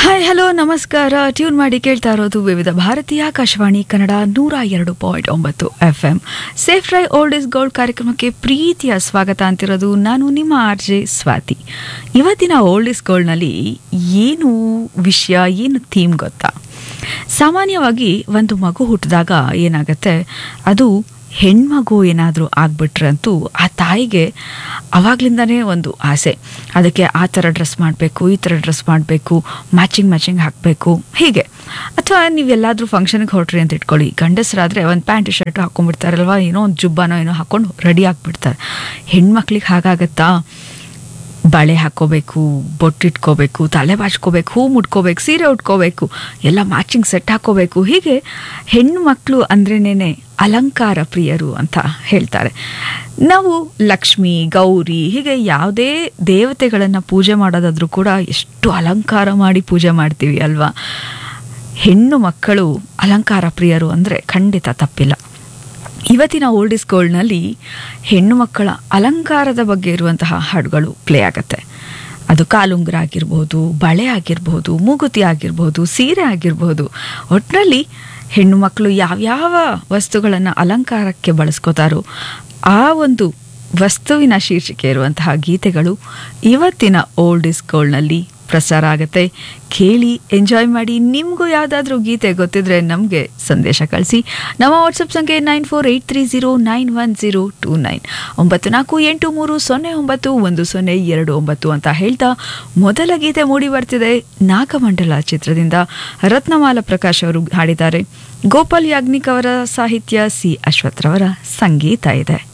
hi hello ನಮಸ್ಕಾರ tune ಮಾಡಿ ಕೇಳ್ತಾ ಇರೋದು ವಿವಿಧ ಭಾರತೀಯ ಆಕಾಶವಾಣಿ ಕನ್ನಡ ನೂರ ಎರಡು ಪಾಯಿಂಟ್ ಒಂಬತ್ತು ಎಫ್ ಎಂ ಸೇಫ್ ಡ್ರೈ ಓಲ್ಡ್ ಇಸ್ ಗೋಲ್ಡ್ ಕಾರ್ಯಕ್ರಮಕ್ಕೆ ಪ್ರೀತಿಯ ಸ್ವಾಗತ ಅಂತಿರೋದು ನಾನು ನಿಮ್ಮ ಆರ್ ಜೆ ಸ್ವಾತಿ ಇವತ್ತಿನ ಓಲ್ಡ್ ಇಸ್ ಗೋಲ್ಡ್ನಲ್ಲಿ ಏನು ವಿಷಯ ಏನು ಥೀಮ್ ಗೊತ್ತಾ ಸಾಮಾನ್ಯವಾಗಿ ಒಂದು ಮಗು ಹುಟ್ಟಿದಾಗ ಏನಾಗುತ್ತೆ ಅದು ಹೆಣ್ಮಗು ಏನಾದರೂ ಆಗ್ಬಿಟ್ರೆ ಅಂತೂ ಆ ತಾಯಿಗೆ ಅವಾಗ್ಲಿಂದನೇ ಒಂದು ಆಸೆ ಅದಕ್ಕೆ ಆ ಥರ ಡ್ರೆಸ್ ಮಾಡಬೇಕು ಈ ಥರ ಡ್ರೆಸ್ ಮಾಡಬೇಕು ಮ್ಯಾಚಿಂಗ್ ಮ್ಯಾಚಿಂಗ್ ಹಾಕಬೇಕು ಹೀಗೆ ಅಥವಾ ನೀವೆಲ್ಲಾದರೂ ಫಂಕ್ಷನ್ಗೆ ಹೊರಟ್ರಿ ಅಂತ ಇಟ್ಕೊಳ್ಳಿ ಗಂಡಸರಾದರೆ ಒಂದು ಪ್ಯಾಂಟ್ ಶರ್ಟ್ ಹಾಕೊಂಡ್ಬಿಡ್ತಾರಲ್ವ ಏನೋ ಒಂದು ಜುಬ್ಬಾನೋ ಏನೋ ಹಾಕೊಂಡು ರೆಡಿ ಆಗಿಬಿಡ್ತಾರೆ ಹೆಣ್ಮಕ್ಳಿಗೆ ಹಾಗಾಗತ್ತಾ ಬಳೆ ಹಾಕ್ಕೋಬೇಕು ಬೊಟ್ಟಿಟ್ಕೋಬೇಕು ತಲೆ ಬಾಚ್ಕೋಬೇಕು ಹೂ ಮುಟ್ಕೋಬೇಕು ಸೀರೆ ಉಟ್ಕೋಬೇಕು ಎಲ್ಲ ಮ್ಯಾಚಿಂಗ್ ಸೆಟ್ ಹಾಕ್ಕೋಬೇಕು ಹೀಗೆ ಹೆಣ್ಣು ಮಕ್ಕಳು ಅಂದ್ರೇನೆ ಅಲಂಕಾರ ಪ್ರಿಯರು ಅಂತ ಹೇಳ್ತಾರೆ ನಾವು ಲಕ್ಷ್ಮಿ ಗೌರಿ ಹೀಗೆ ಯಾವುದೇ ದೇವತೆಗಳನ್ನು ಪೂಜೆ ಮಾಡೋದಾದ್ರೂ ಕೂಡ ಎಷ್ಟು ಅಲಂಕಾರ ಮಾಡಿ ಪೂಜೆ ಮಾಡ್ತೀವಿ ಅಲ್ವಾ ಹೆಣ್ಣು ಮಕ್ಕಳು ಅಲಂಕಾರ ಪ್ರಿಯರು ಅಂದರೆ ಖಂಡಿತ ತಪ್ಪಿಲ್ಲ ಇವತ್ತಿನ ಓಲ್ಡ್ ಇಸ್ ಗೋಲ್ಡ್ನಲ್ಲಿ ಹೆಣ್ಣು ಮಕ್ಕಳ ಅಲಂಕಾರದ ಬಗ್ಗೆ ಇರುವಂತಹ ಹಾಡುಗಳು ಪ್ಲೇ ಆಗತ್ತೆ ಅದು ಕಾಲುಂಗುರ ಆಗಿರ್ಬೋದು ಬಳೆ ಆಗಿರ್ಬೋದು ಮೂಗುತಿ ಆಗಿರ್ಬೋದು ಸೀರೆ ಆಗಿರ್ಬೋದು ಒಟ್ಟಿನಲ್ಲಿ ಹೆಣ್ಣು ಮಕ್ಕಳು ಯಾವ್ಯಾವ ವಸ್ತುಗಳನ್ನು ಅಲಂಕಾರಕ್ಕೆ ಬಳಸ್ಕೋತಾರೋ ಆ ಒಂದು ವಸ್ತುವಿನ ಶೀರ್ಷಿಕೆ ಇರುವಂತಹ ಗೀತೆಗಳು ಇವತ್ತಿನ ಓಲ್ಡ್ ಇಸ್ ಗೋಲ್ಡ್ನಲ್ಲಿ ಪ್ರಸಾರ ಆಗುತ್ತೆ ಕೇಳಿ ಎಂಜಾಯ್ ಮಾಡಿ ನಿಮಗೂ ಯಾವುದಾದ್ರೂ ಗೀತೆ ಗೊತ್ತಿದ್ರೆ ನಮಗೆ ಸಂದೇಶ ಕಳಿಸಿ ನಮ್ಮ ವಾಟ್ಸಪ್ ಸಂಖ್ಯೆ nine four eight three zero nine one zero two nine ಒಂಬತ್ತು ನಾಲ್ಕು ಎಂಟು ಮೂರು ಸೊನ್ನೆ ಒಂಬತ್ತು ಒಂದು ಸೊನ್ನೆ ಎರಡು ಒಂಬತ್ತು ಅಂತ ಹೇಳ್ತಾ ಮೊದಲ ಗೀತೆ ಮೂಡಿ ಬರ್ತಿದೆ ನಾಗಮಂಡಲ ಚಿತ್ರದಿಂದ ರತ್ನಮಾಲ ಪ್ರಕಾಶ್ ಅವರು ಹಾಡಿದ್ದಾರೆ ಗೋಪಾಲ್ ಯಾಜ್ಞಿಕ್ ಅವರ ಸಾಹಿತ್ಯ ಸಿ ಅಶ್ವಥ್ರವರ ಸಂಗೀತ ಇದೆ